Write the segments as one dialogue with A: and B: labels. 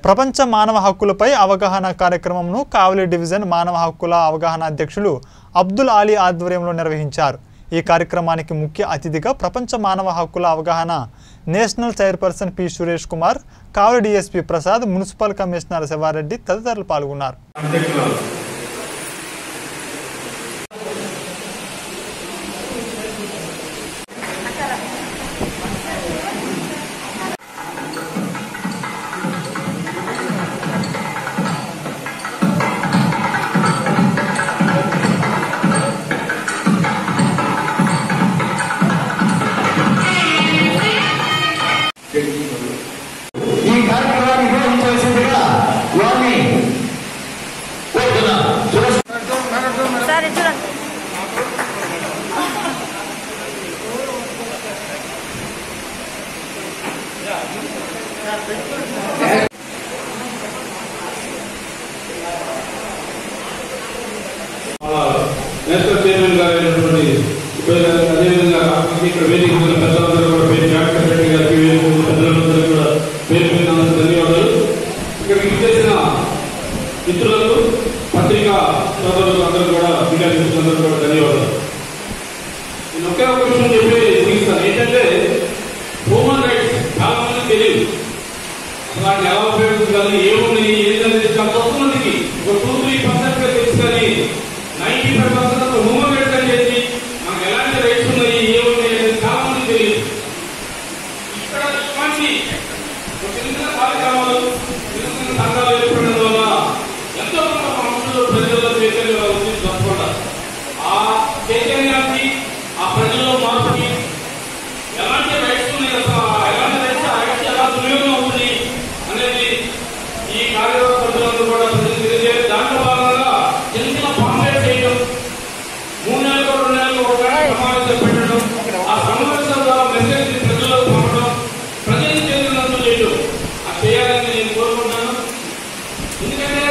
A: ప్రపంచ మానవ హక్కులపై అవగాహన కార్యక్రమంను కావలి డివిజన్ మానవ హక్కుల అవగాహన అధ్యక్షులు అబ్దుల్ ఆలీ ఆధ్వర్యంలో నిర్వహించారు ఈ కార్యక్రమానికి ముఖ్య అతిథిగా ప్రపంచ మానవ హక్కుల అవగాహన national chairperson P Suresh Kumar Kavali DSP Prasad municipal commissioner Sivareddy తదితరులు పాల్గొన్నారు
B: అధ్యక్షురాలు
C: ఈ కార్యక్రమాన్ని నిర్వహించవలసిందిగా వారిని కోరుతున్నాను సురేష్
D: సరే చూడండి
B: నేషనల్ చైర్మన్ గారు అయినటువంటి ఉపయోగ అదేవిధంగా ఇక్కడ వేదిక మీద పెద్దలందరూ కూడా పేరు జాయింట్ సెక్రటరీ గారికి వేదిక మీద పెద్దలందరూ కూడా పేరు మీద అందరికీ ధన్యవాదాలు ఇక్కడికి ఇచ్చేసిన మిత్రులకు పత్రికా సోదరులకు అందరూ కూడా మీడియా మిత్రులందరూ కూడా ధన్యవాదాలు నేను ఒకే ఒక విషయం చెప్పి ముగిస్తాను ఏంటంటే హ్యూమన్ రైట్స్ చాలా మందికి తెలియదు అసలు వాటిని ఎలా ఉపయోగించాలి ఏమున్నాయి ఏంటనేది చాలా తక్కువ మందికి ఒక టూ త్రీ పర్సెంట్ తెలుసు కానీ నైన్టీ ఫైవ్ పర్సెంట్ అసలు హ్యూమన్ రైట్స్ అని చెప్పి మనకు ఎలాంటి రైట్స్ ఉన్నాయి ఏమున్నాయి అనేది చాలా మందికి తెలియదు ఇక్కడ ఇలాంటి ఒక చిన్న చిన్న కార్యక్రమాలు చిన్న చిన్న సంఘాలు ఏర్పడడం వల్ల ఎంతో కొంత మనుషులు ప్రజల్లో చైతన్యం ఉంది తప్పకుండా ఆ చైతన్యానికి ఆ ప్రజల్లో మార్పుకి ఎలాంటి రైట్స్ ఉన్నాయి అసలు ఆ ఎలాంటి రైట్స్ ఆ రైట్స్ ఎలా దుర్యోగం అవుతుంది అనేది ఈ కార్యవర్గ సభ్యులందరూ కూడా ప్రజలు తెలియజేయాలి దాంట్లో భాగంగా చిన్న చిన్న పాంప్లెట్ చేయడం మూడు నెలలకు రెండు నెలలకు ఒక సమావేశం పెట్టడం ఆ సమావేశం ద్వారా మెసేజ్ ప్రజలకు పంపడం ప్రజలు చేసినందుకు చేయడం అది చేయాలని నేను కోరుకుంటాను ఎందుకంటే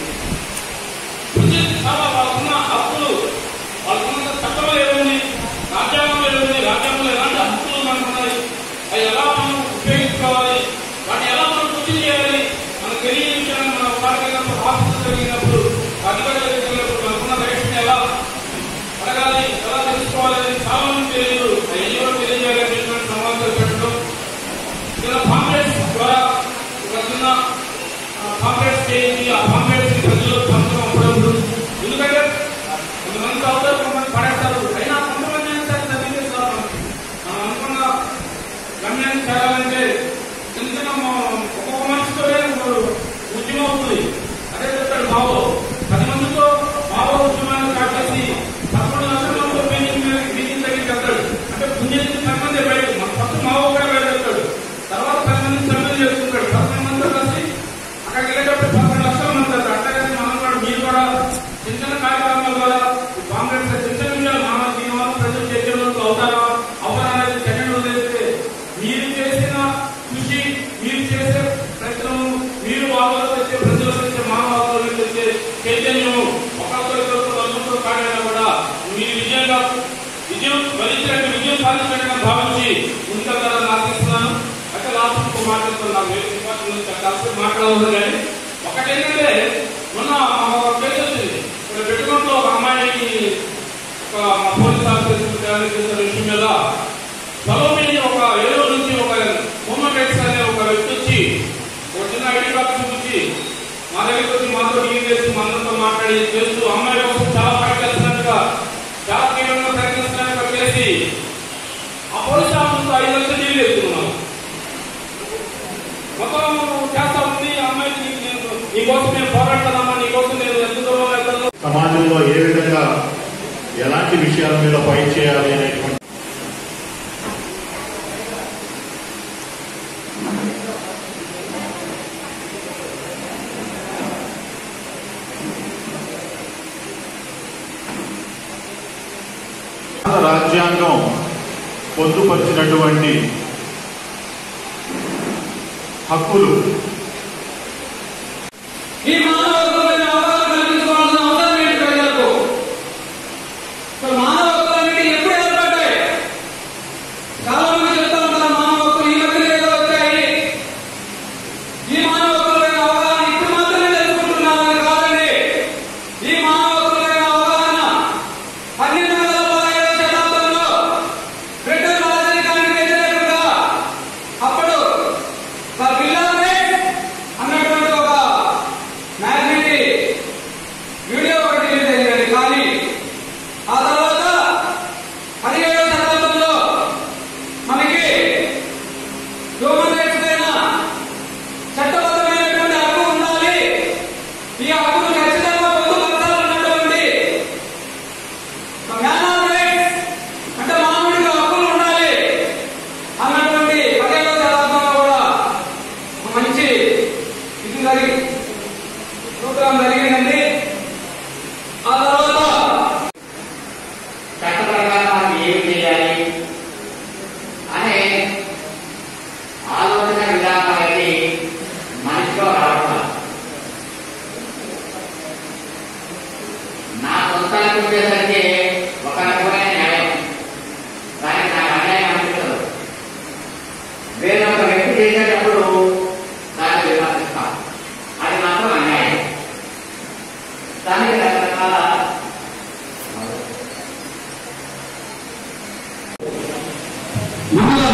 B: ప్రజలు చాలా వాళ్ళకున్న హక్కులు వాళ్ళకున్న చట్టంలో ఏముంది రాజ్యాంగంలో ఏముంది రాజ్యాంగంలో ఎలాంటి హక్కులు మనకు ఉన్నాయి అవి ఎలా మనం ఉపయోగించుకోవాలి వాటిని ఎలా మనం కృషి చేయాలి మనకు తెలియని విషయాన్ని మనం పాల్గొన్నప్పుడు ఆఫీసు జరిగినప్పుడు అధికారులు జరిగినప్పుడు మనకున్న రైట్స్ని ఎలా అడగాలి ఎలా తెలుసుకోవాలని చాలా మంది తెలియదు అవన్నీ కూడా తెలియజేయాలని ఇటువంటి సమావేశాలు పెట్టడం చిన్న పాంప్లెట్స్ ద్వారా ఒక చిన్న పాంప్లెట్స్ చేయించి ఆ పాంప్లెట్స్ ప్రజల్లో పంచడం అప్పుడప్పుడు ఎందుకంటే కొంతమంది చదువుతారు కొంతమంది పడేస్తారు అయినా కొంతమంది అయినా సరే చదివితే సార్ మనకి. మనం అనుకున్న గమ్యాన్ని చేరాలంటే చిన్న చిన్న మా- ఒక్కొక్క మనిషితోనే ఒక ఉద్యమం అవుతుంది అదే చెప్పాడు బాబు పది మందితో బాబు ఉద్యమాన్ని స్టార్ట్ చేసి పదకొండు లక్షల మందితో మీటింగ్ మీటింగ్ దగ్గరికి వెళ్తాడు అంటే పుణ్యానికి పది మంది బయట మన ఫస్ట్ మావో కూడా బయట వెళ్తాడు తర్వాత పది మంది సమ్మెలు చేసుకుంటాడు పదకొండు మందితో కలిసి అక్కడికి వెళ్ళేటప్పుడు పదకొండు లక్షల మంది వెళ్తారు అట్లాగే మనం కూడా మీరు కూడా చిన్న చిన్న కార్యక్రమాల ద్వారా ఈ కాంగ్రెస్ చిన్న చిన్న విషయాలు మన దీని వల్ల ప్రజలు చైతన్యంలోకి అవుతారా అవరా అనేది సెకండ్ వదిలేస్తే మీరు చేసిన కృషి మీరు చేసే ప్రయత్నం మీరు వాళ్ళలో తెచ్చే ప్రజల్లో తెచ్చే మానవాళ్ళలో తెచ్చే చైతన్యం ఒకరితో నలుగురితో కాడైనా కూడా మీరు విజయంగా విజయం వరించినట్టు విజయం సాధించినట్టుగా భావించి ముందుకెళ్తారని ఆశిస్తున్నాను అంటే లాస్ట్ ఇంకో మాట్లాడుతున్నాను నాకు వేరే డిపార్ట్మెంట్ కాస్త మాట్లాడవద్దు కానీ ఒకటేంటంటే మొన్న ఒక కేసు వచ్చింది ఇక్కడ పెట్టుకుంటూ ఒక అమ్మాయికి ఒక మా పోలీస్ ఆఫీసర్ తయారు చేసిన విషయం మీద సలోమిని ఒక ఏలూరు నుంచి ఒక హ్యూమన్ రైట్స్ అనే ఒక వ్యక్తి వచ్చి ఒక చిన్న ఐడి కార్డు చూపించి మా దగ్గరికి వచ్చి మాతో డీల్ చేసి మా అందరితో మాట్లాడి చేస్తూ అమ్మాయి కోసం చాలా ప్రయత్నిస్తున్నట్టుగా చాలా తీవ్రంగా ప్రయత్నిస్తున్నట్టుగా చేసి ఆ పోలీస్ ఆఫీసర్ ఐదు లక్షలు డీల్ చేస్తున్నాం మొత్తం చేస్తా ఉంది ఆ అమ్మాయికి నీకు నేను నీకోసం నేను పోరాడతానమ్మా నీకోసం నేను ఎంత దూరం వెళ్తాను
E: సమాజంలో ఏ విధంగా ఎలాంటి విషయాల మీద ఫైట్ చేయాలి అనేటువంటి భారత రాజ్యాంగం పొందుపరిచినటువంటి హక్కులు
B: ఈ మానవ హక్కులపైన అవగాహన కల్పించుకోవాల్సిన అవసరం ఏంటి ప్రజలకు అసలు మానవ హక్కులు అనేవి ఎప్పుడు ఏర్పడ్డాయి చాలా మంది చెప్తా ఉంటారు మానవ హక్కులు ఈ మధ్య ఏదో వచ్చాయి ఈ మానవ హక్కులపైన
F: వచ్చేసరికి ఒక రకమైన న్యాయం దానికి నాకు అన్యాయం అనిపించదు వేరొక వ్యక్తి చేసేటప్పుడు దాన్ని విమర్శిస్తాం అది మాత్రం అన్యాయం దానికి రకరకాల
C: ముందుగా